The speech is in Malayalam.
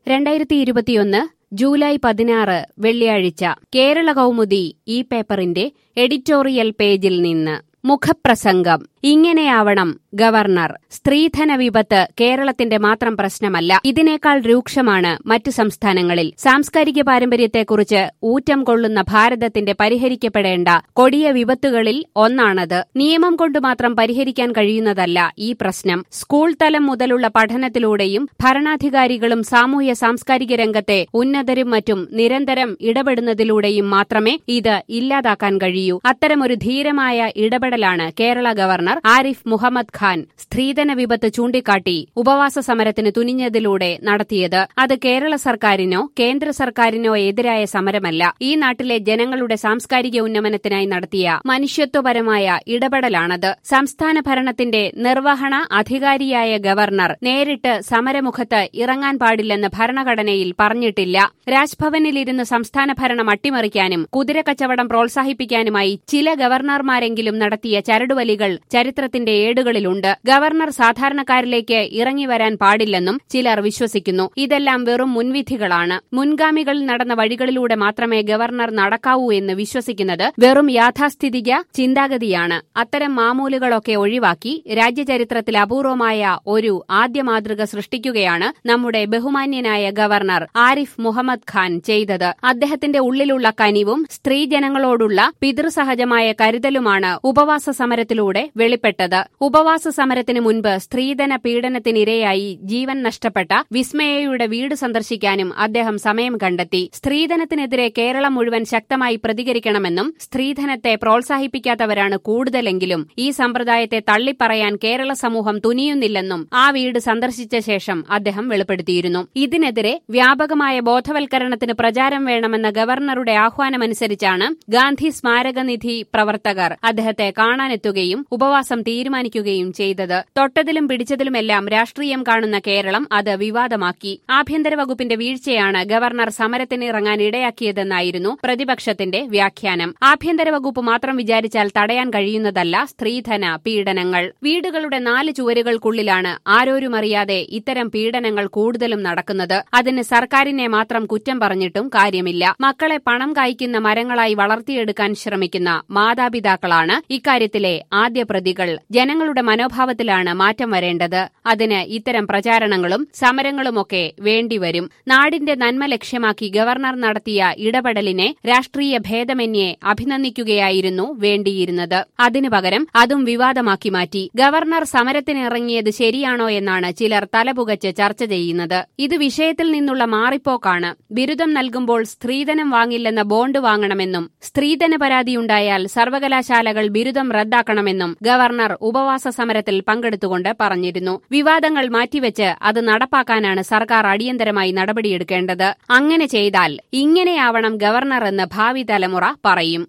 രണ്ടായിരത്തി ഇരുപത്തിയൊന്ന് ജൂലൈ പതിനാറ് വെള്ളിയാഴ്ച കേരള കൗമുദി ഈ പേപ്പറിന്റെ എഡിറ്റോറിയൽ പേജിൽ നിന്ന് മുഖപ്രസംഗം ഇങ്ങനെയാവണം ഗവർണർ സ്ത്രീധന വിപത്ത് കേരളത്തിന്റെ മാത്രം പ്രശ്നമല്ല ഇതിനേക്കാൾ രൂക്ഷമാണ് മറ്റു സംസ്ഥാനങ്ങളിൽ സാംസ്കാരിക പാരമ്പര്യത്തെക്കുറിച്ച് ഊറ്റം കൊള്ളുന്ന ഭാരതത്തിന്റെ പരിഹരിക്കപ്പെടേണ്ട കൊടിയ വിപത്തുകളിൽ ഒന്നാണത് നിയമം കൊണ്ട് മാത്രം പരിഹരിക്കാൻ കഴിയുന്നതല്ല ഈ പ്രശ്നം സ്കൂൾ തലം മുതലുള്ള പഠനത്തിലൂടെയും ഭരണാധികാരികളും സാമൂഹ്യ സാംസ്കാരിക രംഗത്തെ ഉന്നതരും മറ്റും നിരന്തരം ഇടപെടുന്നതിലൂടെയും മാത്രമേ ഇത് ഇല്ലാതാക്കാൻ കഴിയൂ അത്തരമൊരു ധീരമായ ഇടപെടലാണ് കേരള ഗവർണർ ആരിഫ് മുഹമ്മദ് ഖാൻ സ്ത്രീധന വിപത്ത് ചൂണ്ടിക്കാട്ടി ഉപവാസ സമരത്തിന് തുനിഞ്ഞതിലൂടെ നടത്തിയത് അത് കേരള സർക്കാരിനോ കേന്ദ്ര സർക്കാരിനോ എതിരായ സമരമല്ല ഈ നാട്ടിലെ ജനങ്ങളുടെ സാംസ്കാരിക ഉന്നമനത്തിനായി നടത്തിയ മനുഷ്യത്വപരമായ ഇടപെടലാണത് സംസ്ഥാന ഭരണത്തിന്റെ നിർവഹണ അധികാരിയായ ഗവർണർ നേരിട്ട് സമരമുഖത്ത് ഇറങ്ങാൻ പാടില്ലെന്ന് ഭരണഘടനയിൽ പറഞ്ഞിട്ടില്ല രാജ്ഭവനിലിരുന്ന് സംസ്ഥാന ഭരണം അട്ടിമറിക്കാനും കുതിരക്കച്ചവടം പ്രോത്സാഹിപ്പിക്കാനുമായി ചില ഗവർണർമാരെങ്കിലും നടത്തിയ ചരടുവലികൾ ചരിത്രത്തിന്റെ ഏടുകളിലുണ്ട് ഗവർണർ സാധാരണക്കാരിലേക്ക് ഇറങ്ങി വരാൻ പാടില്ലെന്നും ചിലർ വിശ്വസിക്കുന്നു ഇതെല്ലാം വെറും മുൻവിധികളാണ് മുൻഗാമികൾ നടന്ന വഴികളിലൂടെ മാത്രമേ ഗവർണർ നടക്കാവൂ എന്ന് വിശ്വസിക്കുന്നത് വെറും യാഥാസ്ഥിതിക ചിന്താഗതിയാണ് അത്തരം മാമൂലുകളൊക്കെ ഒഴിവാക്കി രാജ്യചരിത്രത്തിൽ അപൂർവമായ ഒരു ആദ്യ മാതൃക സൃഷ്ടിക്കുകയാണ് നമ്മുടെ ബഹുമാന്യനായ ഗവർണർ ആരിഫ് മുഹമ്മദ് ഖാൻ ചെയ്തത് അദ്ദേഹത്തിന്റെ ഉള്ളിലുള്ള കനിവും സ്ത്രീജനങ്ങളോടുള്ള പിതൃസഹജമായ കരുതലുമാണ് ഉപവാസ സമരത്തിലൂടെ വെളിപ്പെട്ടത് ഉപവാസ സമരത്തിന് മുൻപ് സ്ത്രീധന പീഡനത്തിനിരയായി ജീവൻ നഷ്ടപ്പെട്ട വിസ്മയയുടെ വീട് സന്ദർശിക്കാനും അദ്ദേഹം സമയം കണ്ടെത്തി സ്ത്രീധനത്തിനെതിരെ കേരളം മുഴുവൻ ശക്തമായി പ്രതികരിക്കണമെന്നും സ്ത്രീധനത്തെ പ്രോത്സാഹിപ്പിക്കാത്തവരാണ് കൂടുതലെങ്കിലും ഈ സമ്പ്രദായത്തെ തള്ളിപ്പറയാൻ കേരള സമൂഹം തുനിയുന്നില്ലെന്നും ആ വീട് സന്ദർശിച്ച ശേഷം അദ്ദേഹം വെളിപ്പെടുത്തിയിരുന്നു ഇതിനെതിരെ വ്യാപകമായ ബോധവൽക്കരണത്തിന് പ്രചാരം വേണമെന്ന ഗവർണറുടെ ആഹ്വാനമനുസരിച്ചാണ് ഗാന്ധി സ്മാരകനിധി പ്രവർത്തകർ അദ്ദേഹത്തെ കാണാനെത്തുകയും ഉപവാസം തീരുമാനിക്കുകയും ചെയ്തത് തൊട്ടതിലും പിടിച്ചതിലുമെല്ലാം രാഷ്ട്രീയം കാണുന്ന കേരളം അത് വിവാദമാക്കി ആഭ്യന്തര വകുപ്പിന്റെ വീഴ്ചയാണ് ഗവർണർ സമരത്തിന് ഇറങ്ങാൻ ഇടയാക്കിയതെന്നായിരുന്നു പ്രതിപക്ഷത്തിന്റെ വ്യാഖ്യാനം ആഭ്യന്തര വകുപ്പ് മാത്രം വിചാരിച്ചാൽ തടയാൻ കഴിയുന്നതല്ല സ്ത്രീധന പീഡനങ്ങൾ വീടുകളുടെ നാല് ചുവരുകൾക്കുള്ളിലാണ് ആരോരുമറിയാതെ ഇത്തരം പീഡനങ്ങൾ കൂടുതലും നടക്കുന്നത് അതിന് സർക്കാരിനെ മാത്രം കുറ്റം പറഞ്ഞിട്ടും കാര്യമില്ല മക്കളെ പണം കായ്ക്കുന്ന മരങ്ങളായി വളർത്തിയെടുക്കാൻ ശ്രമിക്കുന്ന മാതാപിതാക്കളാണ് ഇക്കാര്യത്തിലെ ആദ്യ പ്രതികൾ ജനങ്ങളുടെ മനോഭാവത്തിലാണ് മാറ്റം വരേണ്ടത് അതിന് ഇത്തരം പ്രചാരണങ്ങളും സമരങ്ങളുമൊക്കെ വേണ്ടിവരും നാടിന്റെ നന്മ ലക്ഷ്യമാക്കി ഗവർണർ നടത്തിയ ഇടപെടലിനെ രാഷ്ട്രീയ ഭേദമന്യേ അഭിനന്ദിക്കുകയായിരുന്നു വേണ്ടിയിരുന്നത് അതിനു പകരം അതും വിവാദമാക്കി മാറ്റി ഗവർണർ സമരത്തിനിറങ്ങിയത് ശരിയാണോ എന്നാണ് ചിലർ തലപുകച്ച് ചർച്ച ചെയ്യുന്നത് ഇത് വിഷയത്തിൽ നിന്നുള്ള മാറിപ്പോക്കാണ് ബിരുദം നൽകുമ്പോൾ സ്ത്രീധനം വാങ്ങില്ലെന്ന ബോണ്ട് വാങ്ങണമെന്നും സ്ത്രീധന പരാതിയുണ്ടായാൽ സർവകലാശാലകൾ ബിരുദം റദ്ദാക്കണമെന്നും ഗവർണർ ഉപവാസ സമരത്തിൽ പങ്കെടുത്തുകൊണ്ട് പറഞ്ഞിരുന്നു വിവാദങ്ങൾ മാറ്റിവെച്ച് അത് നടപ്പാക്കാനാണ് സർക്കാർ അടിയന്തരമായി നടപടിയെടുക്കേണ്ടത് അങ്ങനെ ചെയ്താൽ ഇങ്ങനെയാവണം ഗവർണർ എന്ന് ഭാവി തലമുറ പറയും